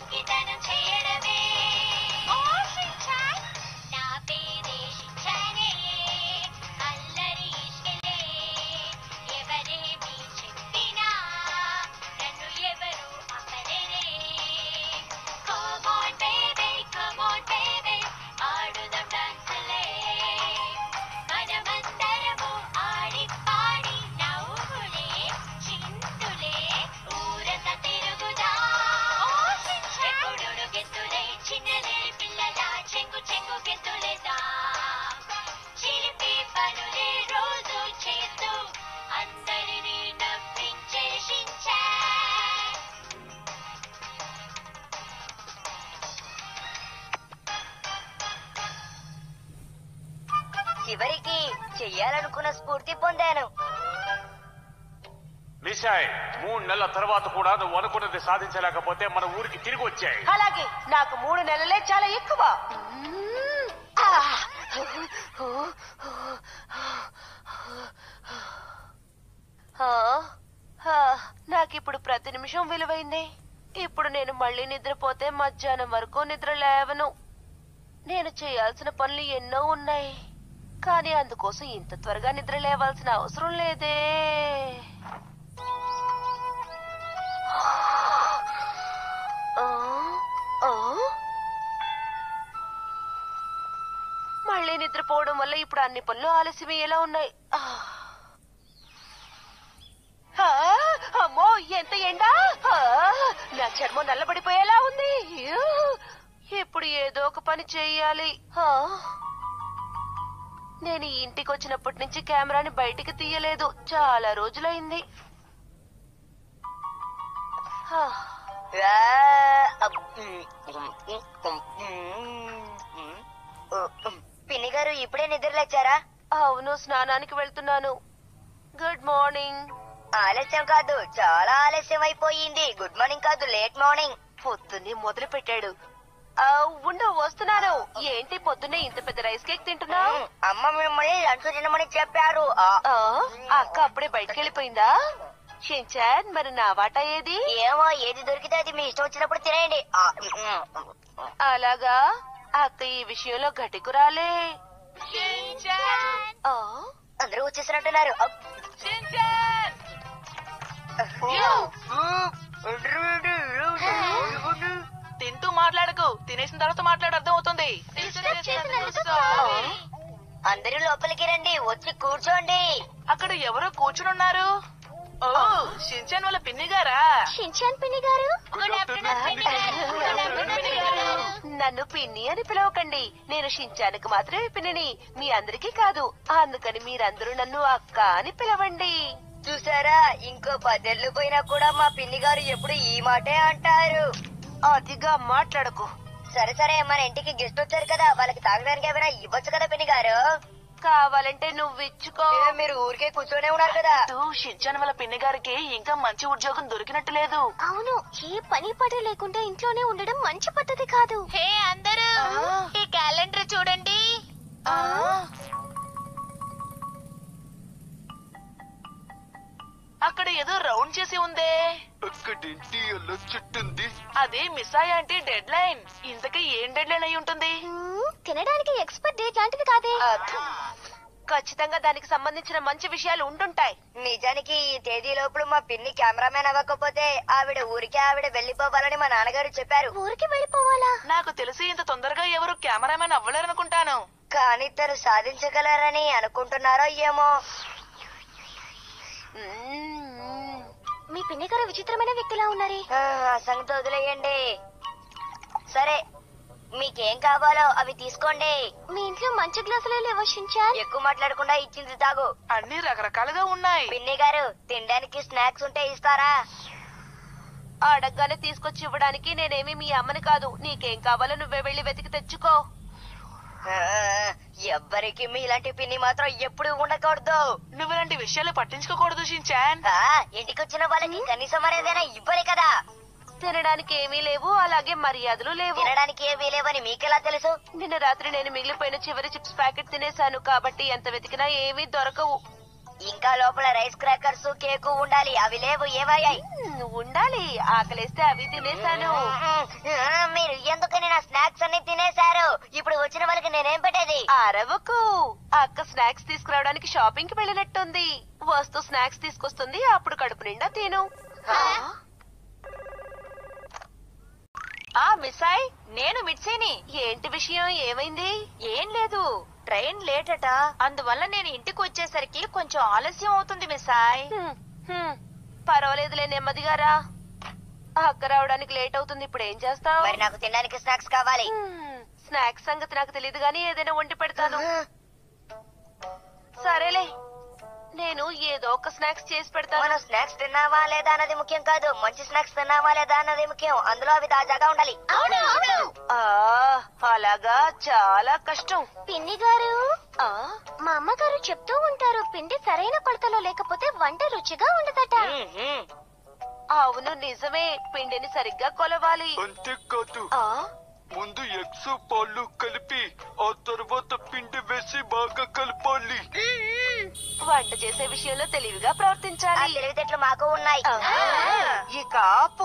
వెంకితనం చేయడమే ఓ షించాన్ నా పేరే షించానే అల్లరి ఇష్కలే ఎవరేమి చెప్పినా నన్ను ఎవరు ఆపలేరే Come on baby, come on baby, ఆడుదాం డాన్సులే మనమందరము ఆడి పాడి నవ్వులే చింతులే ఊరంతా తిరుగుదా చెక్కుడుడు గెత్తులే చిన్నలే పిల్లల చెంగు చెంగు గెత్తులేదా చిలిపి పనులే రోజు చేస్తూ అందరినీ నవ్వించే షించాన్ చివరికి చెయ్యాలనుకున్న స్ఫూర్తి పొందాను నిశాయ్ మూడు నెలల తర్వాత కూడా నువ్వు అనుకున్నది సాధించలేకపోతే మన ఊరికి తిరిగి వచ్చాయి అలాగే నాకు మూడు నెలలే చాలా ఎక్కువ ఆ! ఆ, ఆ, నాకిప్పుడు ప్రతి నిమిషం విలువైంది ఇప్పుడు నేను మళ్ళీ నిద్రపోతే మధ్యాహ్నం వరకు నిద్ర లేవను నేను చేయాల్సిన పనులు ఎన్నో ఉన్నాయి కానీ అందుకోసం ఇంత త్వరగా నిద్ర లేవాల్సిన అవసరం లేదే ఆ, ఆ? మళ్ళీ నిద్రపోవడం వల్ల ఇప్పుడు అన్ని పనులు ఆలస్యమయ్యేలా ఉన్నాయి ఆ. ఆ, అమ్మో ఎంత ఎండ ఆ, నా చర్మం నల్లబడిపోయేలా ఉంది యూ. ఇప్పుడు ఏదో ఒక పని చెయ్యాలి ఆ. నేను ఈ ఇంటికి వచ్చినప్పటి నుంచి కెమెరాని బయటికి తీయలేదు చాలా రోజులైంది ఆ. ఆ, అబ్, ఉమ్, ఉమ్, ఉమ్, ఉమ్, ఉమ్, ఉమ్. పిన్ని గారు ఇప్పుడే నిద్రలేచారా అవును స్నానానికి వెళ్తున్నాను గుడ్ మార్నింగ్ ఆలస్యం కాదు చాలా ఆలస్యం అయిపోయింది గుడ్ మార్నింగ్ కాదు లేట్ మార్నింగ్ పొద్దున్నే మొదలు పెట్టాడు ఆ, ఉండు వస్తున్నాను ఏంటి పొద్దున్నే ఇంత పెద్ద రైస్ కేక్ తింటున్నా ఉమ్, అమ్మ మిమ్మల్ని లంచ్ తినమని చెప్పారు ఆ, అక్క అప్పుడే బయటికి వెళ్ళిపోయిందా షించాన్ మరి నా వాటా ఏది ఏమో ఏది దొరికితే అది మీ ఇష్టం వచ్చినప్పుడు తినేయండి ఆ, ఉమ్, ఉమ్, ఉమ్. అలాగా అక్క ఈ విషయంలో గట్టికురాలే ఆ, అందరూ వచ్చేసినట్టున్నారు అబ్. తింటూ మాట్లాడకు తినేసిన తర్వాత మాట్లాడ అర్థం అవుతుంది డిస్టర్బ్ చేసినందుకు సారీ. అందరూ లోపలికి రండి వచ్చి కూర్చోండి అక్కడ ఎవరో కూర్చునున్నారు ఓ షించాన్ వాళ్ళ పిన్ని గారా షించాన్ పిన్ని గారు గుడ్ ఆఫ్టర్నూన్ పిన్ని గారు గుడ్ ఆఫ్టర్నూన్ పిన్ని గారు నన్ను పిన్ని అని పిలవకండి నేను షించానికి మాత్రమే పిన్నిని మీ అందరికీ కాదు అందుకని మీరందరూ నన్ను అక్క అని పిలవండి చూసారా ఇంకో పదేళ్లు పోయినా కూడా మా పిన్ని గారు ఎప్పుడు ఈ మాటే అంటారు అతిగా మాట్లాడకు సరే సరే మన ఇంటికి గెస్ట్ వచ్చారు కదా వాళ్ళకి తాగడానికి ఏమైనా ఇవ్వచ్చు కదా పిన్ని గారు కావాలంటే నువ్వు ఇచ్చుకో ఏ, మీరు ఊరికే కూర్చొనే ఉన్నారు కదా ఇటు షించాన్ వాళ్ళ పిన్ని గారికి ఇంకా మంచి ఉద్యోగం దొరికినట్టు లేదు అవును ఏ పని పడి లేకుండా ఇంట్లోనే ఉండడం మంచి పద్ధతి కాదు హే అందరూ ఈ క్యాలెండర్ చూడండి అక్కడ ఏదో రౌండ్ చేసి ఉందే అక్కడేంటి అలా చెట్టుంది అది మిస్సాయ్ అంటే డెడ్ లైన్ ఇంతకీ ఏం డెడ్ లైన్ అయి ఉంటుంది మ్మ్, తినడానికి ఎక్స్పర్ట్ డేట్ లాంటిది కాదే ఆ, ఖచ్చితంగా దానికి సంబంధించిన మంచి విషయాలు ఉండుంటాయి నిజానికి ఈ తేదీ లోపల మా పిన్ని కెమెరామెన్ అవ్వకపోతే ఆవిడ ఊరికే ఆవిడ వెళ్లిపోవాలని మా నాన్నగారు చెప్పారు ఊరికి వెళ్ళిపోవాలా నాకు తెలిసి ఇంత తొందరగా ఎవరు కెమెరామెన్ అవ్వలేరనుకుంటాను కానీ తను సాధించగలరని అనుకుంటున్నారో ఏమో మ్మ్. మీ పిన్ని గారు విచిత్రమైన వ్యక్తిలా ఉన్నారే ఆ, ఆ సంగతి వదిలేయండి సరే మీకేం కావాలో అవి తీసుకోండి మీ ఇంట్లో మంచి గ్లాసులు లేవో షించాన్ ఎక్కువ మాట్లాడకుండా ఇచ్చింది తాగు అన్ని రకరకాలుగా ఉన్నాయి పిన్ని గారు తినడానికి స్నాక్స్ ఉంటే ఇస్తారా అడగ్గానే తీసుకొచ్చి ఇవ్వడానికి నేనేమి మీ అమ్మని కాదు నీకేం కావాలో నువ్వే వెళ్ళి వెతికి తెచ్చుకో ఆ, ఎవ్వరికి మీలాంటి పిన్ని మాత్రం ఎప్పుడు ఉండకూడదు నువ్వు ఇలాంటి విషయాలు పట్టించుకోకూడదు షించాన్ ఆ, ఇంటికి వచ్చిన వాళ్ళకి కనీసం మరేదైనా ఇవ్వలే కదా తినడానికి ఏమీ లేవు అలాగే మర్యాదలు లేవు తినడానికి ఏమీ లేవని మీకెలా తెలుసు నిన్న రాత్రి నేను మిగిలిపోయిన చివరి చిప్స్ ప్యాకెట్ తినేశాను కాబట్టి ఎంత వెతికినా ఏమీ దొరకవు ఇంకా లోపల రైస్ క్రాకర్స్ కేకు ఉండాలి అవి లేవు ఏమయ్యాయి మ్మ్, ఉండాలి ఆకలేస్తే అవి తినేశాను ఆ, మీరు ఎందుకని నా స్నాక్స్ అన్ని తినేశారు ఇప్పుడు వచ్చిన వాళ్ళకి నేనేం పెట్టేది అరవకు అక్క స్నాక్స్ తీసుకురావడానికి షాపింగ్ కి వెళ్ళినట్టుంది వస్తూ స్నాక్స్ తీసుకొస్తుంది అప్పుడు కడుపు నిండా తిను ఆ మిస్సాయ్ నేను మిడ్సీని ఏంటి విషయం ఏమైంది ఏం లేదు ట్రైన్ లేట్ అట అందువల్ల నేను ఇంటికి వచ్చేసరికి కొంచెం ఆలస్యం అవుతుంది మిస్సాయ్ హ్మ్, హ్మ్. పర్వాలేదులే నెమ్మదిగా రా అక్క రావడానికి లేట్ అవుతుంది ఇప్పుడు ఏం చేస్తావు మరి నాకు తినడానికి స్నాక్స్ కావాలి స్నాక్స్ సంగతి నాకు తెలియదు గానీ ఏదైనా వండి పెడతాను సరేలే నేను ఏదో ఒక స్నాక్స్ చేసి పెడతాను మనం స్నాక్స్ తిన్నావా లేదా అన్నది ముఖ్యం కాదు మంచి స్నాక్స్ తిన్నావా లేదా అన్నది ముఖ్యం అందులో అవి తాజాగా ఉండాలి అవును అవును ఆ, అలాగా చాలా కష్టం పిన్ని గారు ఆ మా అమ్మగారు చెప్తూ ఉంటారు పిండి సరైన కొలతలో లేకపోతే వంట రుచిగా ఉండదట మ్మ్హ్మ్. అవును నిజమే పిండిని సరిగ్గా కొలవాలి అంతేకాదు ఆ ముందు ఎగ్స్ పాలు కలిపి ఆ తర్వాత పిండి వేసి బాగా కలపాలి వంట చేసే విషయంలో తెలివిగా ఆ ప్రవర్తించాలి తెలివితేటలు మాకు ఉన్నాయి ఆ, ఇక ఆపు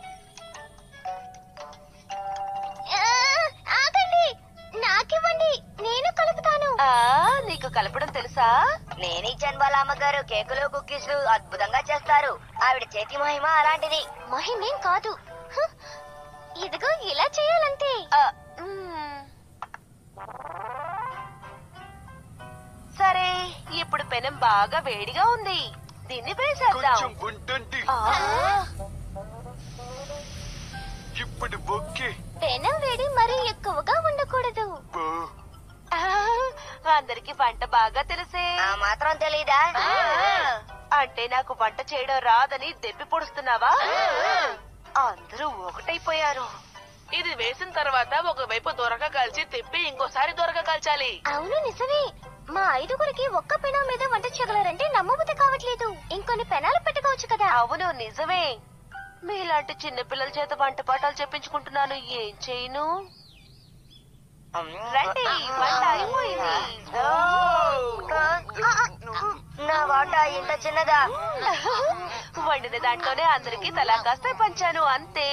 ఆ, ఆగండి నాకివ్వండి నేను కలుపుతాను ఆ నీకు కలపడం తెలుసా నేను ఇచ్చాను వాళ్ళ అమ్మగారు కేకులు కుకీస్ అద్భుతంగా చేస్తారు ఆవిడ చేతి మహిమ అలాంటిది మహిమేం కాదు హ, ఇదిగో ఇలా చేయాలంతే ఆ, మ్మ్. సరే ఇప్పుడు పెనం బాగా వేడిగా ఉంది దీన్ని వేసేద్దాం కొంచెం ఉండండి ఆ, ఇప్పుడు ఓకే పెనం వేడి మరీ ఎక్కువగా ఉండకూడదు బా. ఆ, అందరికి వంట బాగా తెలిసే ఆ మాత్రం తెలీదా అంటే నాకు వంట చేయడం రాదని దెప్పి పొడుస్తున్నావా అందరూ ఒకటైపోయారు ఇది వేసిన తర్వాత ఒకవైపు దొరక కాల్చి తిప్పి ఇంకోసారి దొరక కాల్చాలి అవును నిజమే మా ఐదుగురికి ఒక్క పెనం మీద వంట చేయగలరంటే నమ్మబుద్ధి కావట్లేదు ఇంకొన్ని పెనాలు పెట్టుకోవచ్చు కదా అవును నిజమే మీలాంటి చిన్న పిల్లల చేత వంట పాఠాలు చెప్పించుకుంటున్నాను ఏం చేయను రండి వంట అయిపోయింది నా వాట ఇంత చిన్నదా వండిన దాంట్లోనే అందరికి తలా కాస్త పంచాను అంతే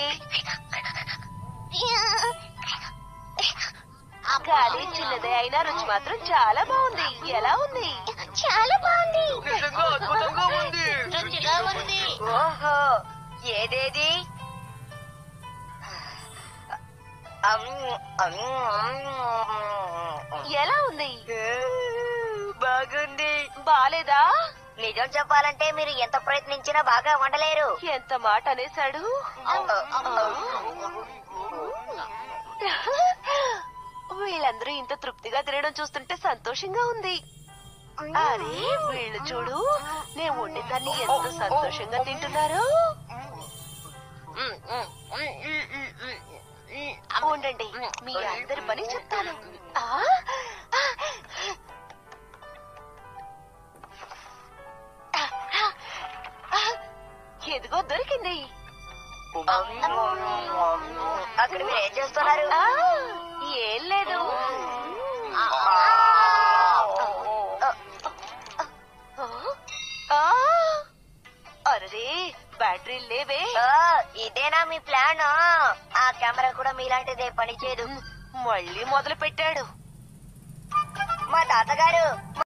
గాలి చిన్నదే అయినా రుచి మాత్రం చాలా బాగుంది ఎలా ఉంది చాలా బాగుంది నిజంగా అద్భుతంగా ఉంది రుచిగా ఉంది ఓహో ఏదేది అమ్, అమ్, అమ్. ఎలా ఉంది బాగుంది బాలేదా నిజం చెప్పాలంటే మీరు ఎంత ప్రయత్నించినా బాగా వండలేరు ఎంత మాట అనేశాడు వీళ్ళందరూ ఇంత తృప్తిగా తినడం చూస్తుంటే సంతోషంగా ఉంది అరే వీళ్ళు చూడు నేను వండిన దాన్ని ఎంత సంతోషంగా తింటున్నారు ఉండండి మీ అందరి పని చెప్తాను ఆ? ఎదిగో దొరికింది అక్కడ మీరు ఏం చేస్తున్నారు ఆ, ఏం లేదు ఆ, అరే బ్యాటరీ లేవే ఓ, ఇదేనా మీ ప్లాన్ ఆ కెమెరా కూడా మీలాంటిదే పనిచేయదు మళ్ళీ మొదలు పెట్టాడు మా తాతగారు